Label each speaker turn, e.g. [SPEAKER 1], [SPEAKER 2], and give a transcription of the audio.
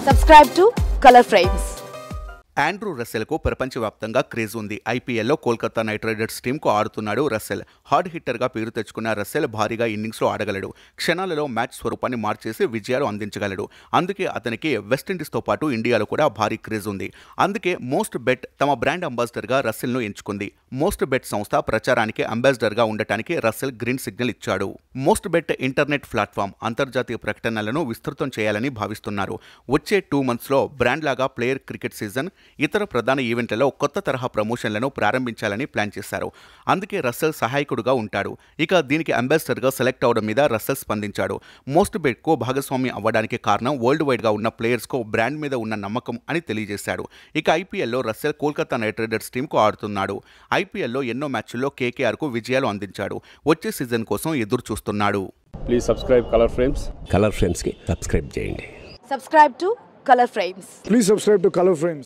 [SPEAKER 1] Subscribe to Color Frames.
[SPEAKER 2] Andrew రస్సెల్కు ప్రపంచవ్యాప్తంగా craze ఉంది ఐపీఎల్లో కోల్కతా నైట్ రైడర్స్ టీంకు ఆడుతున్నాడు రస్సెల్ హార్డ్ హిట్టర్గా పేరు తెచ్చుకున్న రస్సెల్ భారీగా ఇన్నింగ్స్లో ఆడగలడు క్షణాలలో మ్యాచ్ స్వరూపాన్ని మార్చేసి విజయాలు అందించగలడు అందుకే అతనికి వెస్టిండీస్తో పాటు ఇండియాలో కూడా భారీ క్రేజ్ ఉంది అందుకే మోస్ట్ బెట్ తమ బ్రాండ్ అంబాసిడర్గా రస్సెల్ను ఎంచుకుంది మోస్ట్ బెట్ సంస్థ ప్రచారానికి అంబాసిడర్గా ఉండటానికి రస్సెల్ గ్రీన్ సిగ్నల్ ఇచ్చాడు మోస్ట్ బెట్ ఇంటర్నెట్ ప్లాట్ఫామ్ అంతర్జాతీయ ప్రకటనలను విస్తృతం చేయాలని భావిస్తున్నారు వచ్చే టూ మంత్స్లో బ్రాండ్ లాగా ప్లేయర్ క్రికెట్ సీజన్ ఇతర ప్రధాన ఈవెంట్లలో కొత్త తరహా ప్రమోషన్లను ప్రారంభించాలని ప్లాన్ చేశారు అందుకే రస్సెల్ సహాయకుడుగా ఉంటాడు ఇక దీనికి అంబాసిడర్గా సెలెక్ట్ అవడం మీద రస్సెల్ స్పందించాడు మోస్ట్ బెట్కు భాగస్వామి అవ్వడానికి కారణం వరల్డ్ వైడ్గా ఉన్న ప్లేయర్స్కు బ్రాండ్ మీద ఉన్న నమ్మకం అని తెలియజేశాడు ఇక ఐపీఎల్లో రస్సెల్ కోల్కతా నైట్ రైడర్స్ టీంకు ఆడుతున్నాడు ఐపీఎల్లో ఎన్నో మ్యాచ్ల్లో కేకేఆర్కు విజయాలు అందించాడు వచ్చే సీజన్ కోసం ఎదురు చూస్తున్నాడు
[SPEAKER 3] please subscribe color frames
[SPEAKER 4] color ఫ్రేమ్స్కి సబ్స్క్రైబ్ చేయండి
[SPEAKER 1] Subscribe to Color Frames.
[SPEAKER 5] Please subscribe to Color Frames.